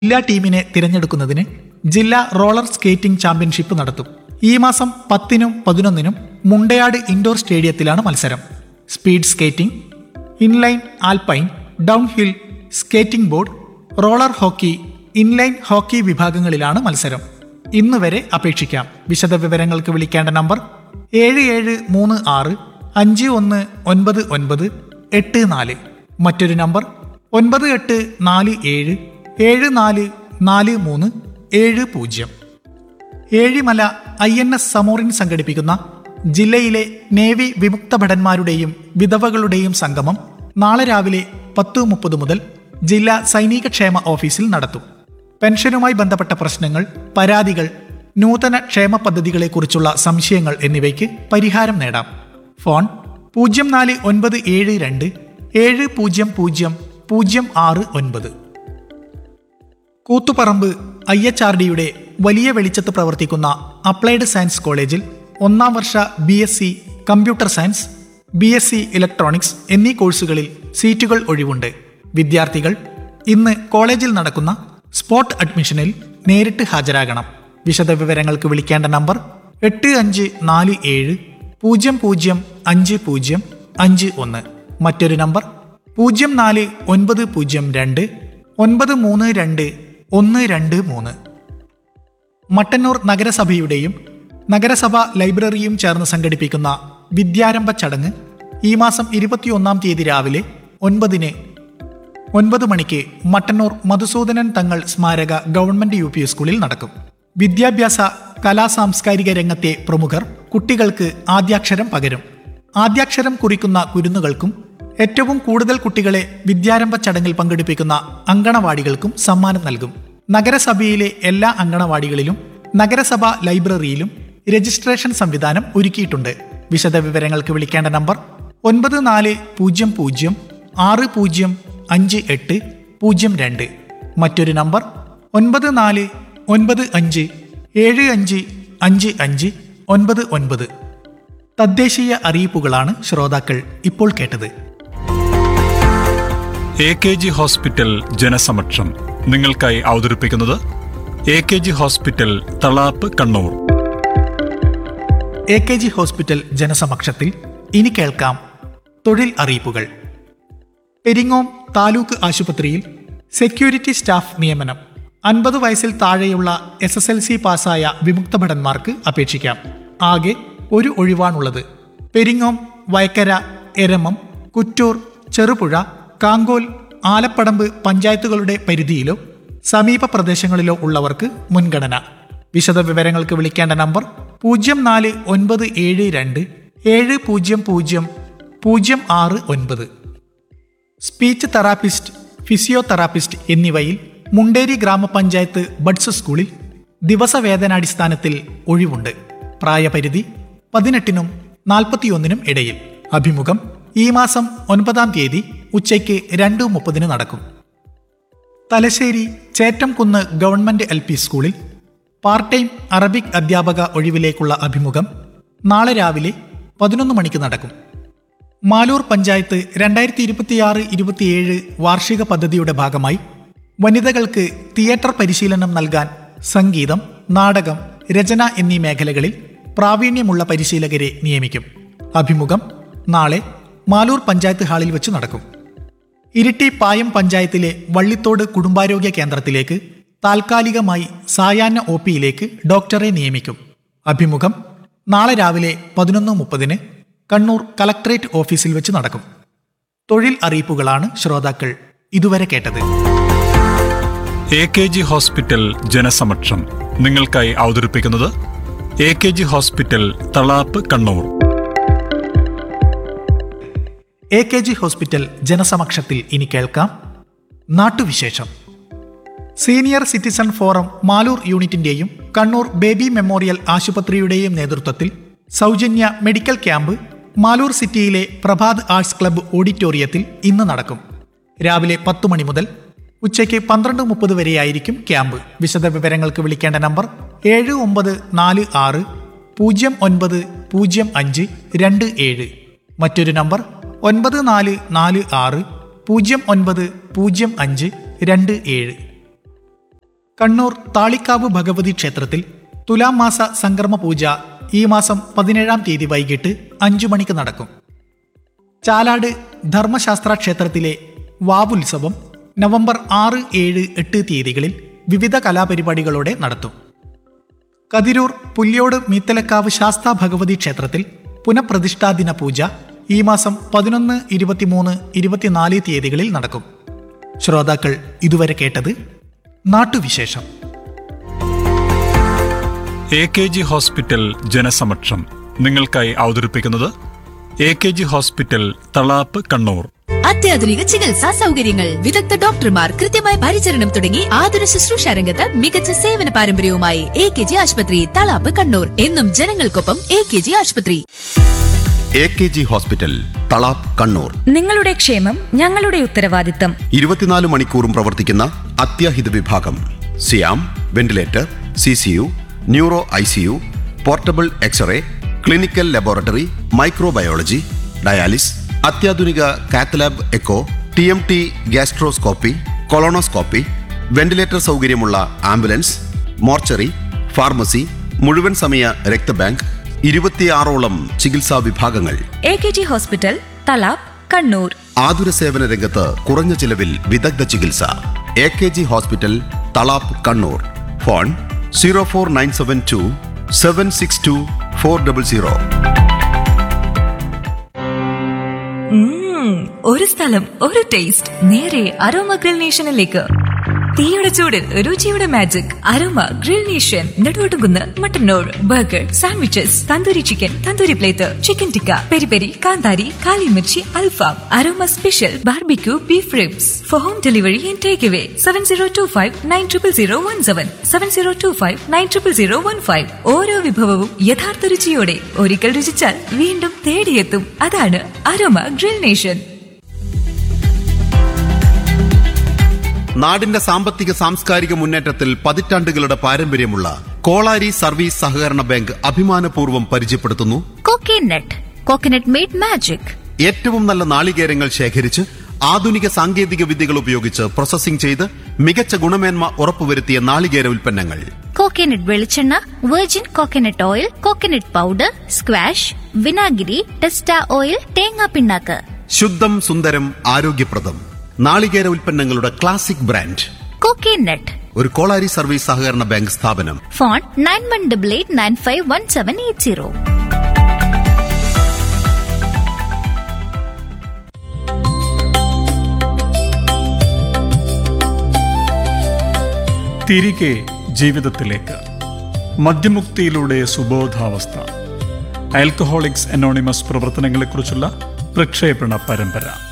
ജില്ലാ ടീമിനെ തിരഞ്ഞെടുക്കുന്നതിന് ജില്ലാ റോളർ സ്കേറ്റിംഗ് ചാമ്പ്യൻഷിപ്പ് നടത്തും ഈ മാസം പത്തിനും പതിനൊന്നിനും മുണ്ടയാട് ഇൻഡോർ സ്റ്റേഡിയത്തിലാണ് മത്സരം speed skating inline alpine downhill skating board roller hockey inline hockey വിഭാഗങ്ങളിലാണ് മത്സരം ഇന്ന് വരെ അപേക്ഷിക്കാം വിശദവിവരങ്ങൾക്ക് വിളിക്കേണ്ട നമ്പർ ഏഴ് ഏഴ് മൂന്ന് ആറ് അഞ്ച് ഒന്ന് ഒൻപത് ഒൻപത് എട്ട് നാല് മറ്റൊരു നമ്പർ ഒൻപത് എട്ട് നാല് ഏഴ് ഏഴ് നാല് നാല് മൂന്ന് ഏഴ് പൂജ്യം Ezhimala I N S Zamorin സംഘടിപ്പിക്കുന്ന ജില്ലയിലെ നേവി വിമുക്ത ഭടന്മാരുടെയും വിധവകളുടെയും സംഗമം നാളെ രാവിലെ പത്ത് മുപ്പത് മുതൽ ജില്ലാ സൈനിക ക്ഷേമ ഓഫീസിൽ നടത്തും പെൻഷനുമായി ബന്ധപ്പെട്ട പ്രശ്നങ്ങൾ പരാതികൾ നൂതന ക്ഷേമ പദ്ധതികളെക്കുറിച്ചുള്ള സംശയങ്ങൾ എന്നിവയ്ക്ക് പരിഹാരം നേടാം ഫോൺ പൂജ്യം നാല് ഒൻപത് ഏഴ് രണ്ട് ഏഴ് പൂജ്യം പൂജ്യം പൂജ്യം ആറ് ഒൻപത് കൂത്തുപറമ്പ് ഐ എച്ച് ആർ ഡിയുടെ വലിയ വെളിച്ചത്ത് പ്രവർത്തിക്കുന്ന അപ്ലൈഡ് സയൻസ് കോളേജിൽ ഒന്നാം വർഷ B S C computer science B S C electronics എന്നീ കോഴ്സുകളിൽ സീറ്റുകൾ ഒഴിവുണ്ട് വിദ്യാർത്ഥികൾ ഇന്ന് കോളേജിൽ നടക്കുന്ന സ്പോട്ട് അഡ്മിഷനിൽ നേരിട്ട് ഹാജരാകണം വിശദവിവരങ്ങൾക്ക് വിളിക്കേണ്ട നമ്പർ എട്ട് അഞ്ച് നാല് ഏഴ് പൂജ്യം പൂജ്യം അഞ്ച് പൂജ്യം അഞ്ച് ഒന്ന് മറ്റൊരു നമ്പർ പൂജ്യം നാല് ഒൻപത് പൂജ്യം രണ്ട് ഒൻപത് മൂന്ന് രണ്ട് ഒന്ന് രണ്ട് മൂന്ന് മട്ടന്നൂർ നഗരസഭയുടെയും നഗരസഭ ലൈബ്രറിയും ചേർന്ന് സംഘടിപ്പിക്കുന്ന വിദ്യാരംഭ ചടങ്ങ് ഈ മാസം ഇരുപത്തിയൊന്നാം തീയതി രാവിലെ ഒൻപതിന് ഒൻപത് മണിക്ക് മട്ടന്നൂർ മധുസൂദനൻ തങ്ങൾ സ്മാരക ഗവൺമെന്റ് യു പി സ്കൂളിൽ നടക്കും വിദ്യാഭ്യാസ കലാ സാംസ്കാരിക രംഗത്തെ പ്രമുഖർ കുട്ടികൾക്ക് ആദ്യാക്ഷരം പകരും ആദ്യാക്ഷരം കുറിക്കുന്ന കുരുന്നുകൾക്കും ഏറ്റവും കൂടുതൽ കുട്ടികളെ വിദ്യാരംഭ ചടങ്ങിൽ പങ്കെടുപ്പിക്കുന്ന അങ്കണവാടികൾക്കും സമ്മാനം നൽകും നഗരസഭയിലെ എല്ലാ അങ്കണവാടികളിലും നഗരസഭ ലൈബ്രറിയിലും രജിസ്ട്രേഷൻ സംവിധാനം ഒരുക്കിയിട്ടുണ്ട് വിശദവിവരങ്ങൾക്ക് വിളിക്കേണ്ട നമ്പർ ഒൻപത് നാല് പൂജ്യം പൂജ്യം ആറ് പൂജ്യം അഞ്ച് എട്ട് പൂജ്യം രണ്ട് മറ്റൊരു നമ്പർ ഒൻപത് നാല് ഒൻപത് അഞ്ച് ഏഴ് അഞ്ച് അഞ്ച് അഞ്ച് ഒൻപത് ഒൻപത് തദ്ദേശീയ അറിയിപ്പുകളാണ് ശ്രോതാക്കൾ ഇപ്പോൾ കേട്ടത് എ കെ ജി ഹോസ്പിറ്റൽ ജനസമക്ഷം നിങ്ങൾക്കായി അവതരിപ്പിക്കുന്നത് A K G hospital Thalap Kannur A K G hospital ജനസമക്ഷത്തിൽ ഇനി കേൾക്കാം തൊഴിൽ അറിയിപ്പുകൾ പെരിങ്ങോം താലൂക്ക് ആശുപത്രിയിൽ സെക്യൂരിറ്റി സ്റ്റാഫ് നിയമനം അൻപത് വയസ്സിൽ താഴെയുള്ള എസ് എസ് എൽ സി പാസ്സായ വിമുക്ത ഭടന്മാർക്ക് അപേക്ഷിക്കാം ആകെ ഒരു ഒഴിവാണുള്ളത് പെരിങ്ങോം വയക്കര എരമം കുറ്റൂർ ചെറുപുഴ കാങ്കോൽ ആലപ്പടമ്പ് പഞ്ചായത്തുകളുടെ പരിധിയിലോ സമീപ പ്രദേശങ്ങളിലോ ഉള്ളവർക്ക് മുൻഗണന വിശദവിവരങ്ങൾക്ക് വിളിക്കേണ്ട നമ്പർ പൂജ്യം നാല് ഒൻപത് ഏഴ് രണ്ട് ഏഴ് പൂജ്യം പൂജ്യം പൂജ്യം ആറ് ഒൻപത് സ്പീച്ച് തെറാപ്പിസ്റ്റ് ഫിസിയോതെറാപ്പിസ്റ്റ് എന്നിവയിൽ മുണ്ടേരി ഗ്രാമപഞ്ചായത്ത് ബഡ്സ് സ്കൂളിൽ ദിവസവേതനാടിസ്ഥാനത്തിൽ ഒഴിവുണ്ട് പ്രായപരിധി പതിനെട്ടിനും നാൽപ്പത്തിയൊന്നിനും ഇടയിൽ അഭിമുഖം ഈ മാസം ഒൻപതാം തീയതി ഉച്ചയ്ക്ക് രണ്ട് മുപ്പതിന് നടക്കും Thalassery Chettamkunnu government L P സ്കൂളിൽ പാർട്ട് ടൈം അറബിക് അധ്യാപക ഒഴിവിലേക്കുള്ള അഭിമുഖം നാളെ രാവിലെ പതിനൊന്ന് മണിക്ക് നടക്കും മാലൂർ പഞ്ചായത്ത് രണ്ടായിരത്തി ഇരുപത്തിയാറ് ഇരുപത്തിയേഴ് വാർഷിക പദ്ധതിയുടെ ഭാഗമായി വനിതകൾക്ക് തിയേറ്റർ പരിശീലനം നൽകാൻ സംഗീതം നാടകം രചന എന്നീ മേഖലകളിൽ പ്രാവീണ്യമുള്ള പരിശീലകരെ നിയമിക്കും അഭിമുഖം നാളെ മാലൂർ പഞ്ചായത്ത് ഹാളിൽ വെച്ച് നടക്കും ഇരിട്ടി പായം പഞ്ചായത്തിലെ വള്ളിത്തോട് കുടുംബാരോഗ്യ കേന്ദ്രത്തിലേക്ക് താൽക്കാലികമായി സായാഹ്ന ഒ പിയിലേക്ക് ഡോക്ടറെ നിയമിക്കും അഭിമുഖം നാളെ രാവിലെ പതിനൊന്ന് മുപ്പതിന് കണ്ണൂർ കലക്ടറേറ്റ് ഓഫീസിൽ വെച്ച് നടക്കും തൊഴിൽ അറിയിപ്പുകളാണ് ശ്രോതാക്കൾ ഇതുവരെ കേട്ടത് എ കെ ജി ഹോസ്പിറ്റൽ ജനസമക്ഷം നിങ്ങൾക്കായി അവതരിപ്പിക്കുന്നത് A K G hospital Thalap Kannur A K G hospital ജനസമക്ഷത്തിൽ ഇനി കേൾക്കാം നാട്ടുവിശേഷം സീനിയർ സിറ്റിസൺ ഫോറം മാലൂർ യൂണിറ്റിന്റെയും കണ്ണൂർ ബേബി മെമ്മോറിയൽ ആശുപത്രിയുടെയും നേതൃത്വത്തിൽ സൗജന്യ മെഡിക്കൽ ക്യാമ്പ് മാലൂർ സിറ്റിയിലെ പ്രഭാത് ആർട്സ് ക്ലബ്ബ് ഓഡിറ്റോറിയത്തിൽ ഇന്ന് നടക്കും രാവിലെ പത്തു മണി മുതൽ ഉച്ചയ്ക്ക് പന്ത്രണ്ട് മുപ്പത് വരെയായിരിക്കും ക്യാമ്പ് വിശദവിവരങ്ങൾക്ക് വിളിക്കേണ്ട നമ്പർ ഏഴ് ഒമ്പത് നാല് ആറ് പൂജ്യം ഒൻപത് പൂജ്യം അഞ്ച് രണ്ട് ഏഴ് മറ്റൊരു നമ്പർ ഒൻപത് നാല് നാല് ആറ് പൂജ്യം ഒൻപത് പൂജ്യം അഞ്ച് രണ്ട് ഏഴ് കണ്ണൂർ താളിക്കാവ് ഭഗവതി ക്ഷേത്രത്തിൽ തുലാം മാസ സംക്രമ പൂജ ഈ മാസം പതിനേഴാം തീയതി വൈകിട്ട് അഞ്ചു മണിക്ക് നടക്കും ചാലാട് ധർമ്മശാസ്ത്ര ക്ഷേത്രത്തിലെ വാവുത്സവം നവംബർ ആറ് ഏഴ് എട്ട് തീയതികളിൽ വിവിധ കലാപരിപാടികളോടെ നടത്തും കതിരൂർ പുല്യോട് മീത്തലക്കാവ് ശാസ്താ ഭഗവതി ക്ഷേത്രത്തിൽ പുനഃപ്രതിഷ്ഠാദിന പൂജ ഈ മാസം പതിനൊന്ന് ഇരുപത്തിമൂന്ന് ഇരുപത്തിനാല് തീയതികളിൽ നടക്കും ശ്രോതാക്കൾ ഇതുവരെ കേട്ടത് നാട്ടുവിശേഷം എ കെ ജി ഹോസ്പിറ്റൽ ജനസമക്ഷം നിങ്ങൾക്കായി അവതരിപ്പിക്കുന്നത് A K G hospital Thalap Kannur അത്യാധുനിക ചികിത്സാ സൗകര്യങ്ങൾ വിദഗ്ധ ഡോക്ടർമാർ കൃത്യമായ പരിചരണം തുടങ്ങി ആതുര ശുശ്രൂഷ രംഗത്ത് മികച്ച സേവന പാരമ്പര്യവുമായി എ കെ ജി ആശുപത്രി തളാപ്പ് കണ്ണൂർ എന്നും ജനങ്ങൾക്കൊപ്പം എ കെ ജി ആശുപത്രി A K G hospital Thalap Kannur നിങ്ങളുടെ ക്ഷേമം ഞങ്ങളുടെ ഉത്തരവാദിത്തം ഇരുപത്തിനാല് മണിക്കൂറും പ്രവർത്തിക്കുന്ന അത്യാഹിത വിഭാഗം സിയാം ventilator C C U neuro I C U portable x-ray clinical laboratory microbiology dialysis അത്യാധുനിക cath lab echo T M T gastroscopy colonoscopy ventilator സൗകര്യമുള്ള ആംബുലൻസ് മോർച്ചറി ഫാർമസി മുഴുവൻ സമയ രക്തബാങ്ക് ഇരുപത്തിയാറോളം ചികിത്സാ വിഭാഗങ്ങൾ A K G hospital Thalap Kannur ആതുര സേവന രംഗത്ത് കുറഞ്ഞ ചിലവിൽ വിദഗ്ധ ചികിത്സ A K G hospital Thalap Kannur phone zero four nine seven two seven six two four double zero ഉം, ഒരു സ്ഥലം ഒരു ടേസ്റ്റ് നേരെ അരോമ ഗ്രിൽ നേഷനിലേക്ക് തീയുടെ ചൂടിൽ രുചിയുടെ magic aroma grill nation Neduvattukunnu Mattannur burger sandwiches tandoori chicken tandoori plate chicken tikka peri peri കാന്താരി കാലിമിർച്ചി അൽഫാം aroma special barbecue beef ribs for home delivery and take away seven zero two five nine triple zero one seven seven zero two five nine triple zero one five ഓരോ വിഭവവും യഥാർത്ഥ രുചിയോടെ ഒരിക്കൽ രുചിച്ചാൽ വീണ്ടും തേടിയെത്തും അതാണ് aroma grill nation നാടിന്റെ സാമ്പത്തിക സാംസ്കാരിക മുന്നേറ്റത്തിൽ പതിറ്റാണ്ടുകളുടെ പാരമ്പര്യമുള്ള കോളാരി സർവീസ് സഹകരണ ബാങ്ക് അഭിമാനപൂർവ്വം പരിചയപ്പെടുത്തുന്നു കോക്കനട്ട് കോക്കനട്ട് മെയ്ഡ് മാജിക് ഏറ്റവും നല്ല നാളികേരങ്ങൾ ശേഖരിച്ച് ആധുനിക സാങ്കേതിക വിദ്യകൾ ഉപയോഗിച്ച് പ്രോസസ്സിംഗ് ചെയ്ത് മികച്ച ഗുണമേന്മ ഉറപ്പുവരുത്തിയ നാളികേര ഉൽപ്പന്നങ്ങൾ കോക്കനട്ട് വെളിച്ചെണ്ണ virgin coconut oil coconut powder squash വിനാഗിരി ടെസ്റ്റ ഓയിൽ തേങ്ങാ പിണ്ണാക്ക് ശുദ്ധം സുന്ദരം ആരോഗ്യപ്രദം നാളികേര ഉൽപ്പന്നങ്ങളുടെ ക്ലാസിക് ബ്രാൻഡ് കോക്കനട്ട് ഒരു കോളാരി സർവീസ് സഹകരണ ബാങ്ക് സ്ഥാപനം phone nine one double eight nine five one seven eight zero തിരികെ ജീവിതത്തിലേക്ക് മദ്യമുക്തിയിലൂടെ സുബോധാവസ്ഥ ആൽക്കഹോളിക്സ് അനോണിമസ് പ്രവർത്തനങ്ങളെക്കുറിച്ചുള്ള പ്രക്ഷേപണ പരമ്പര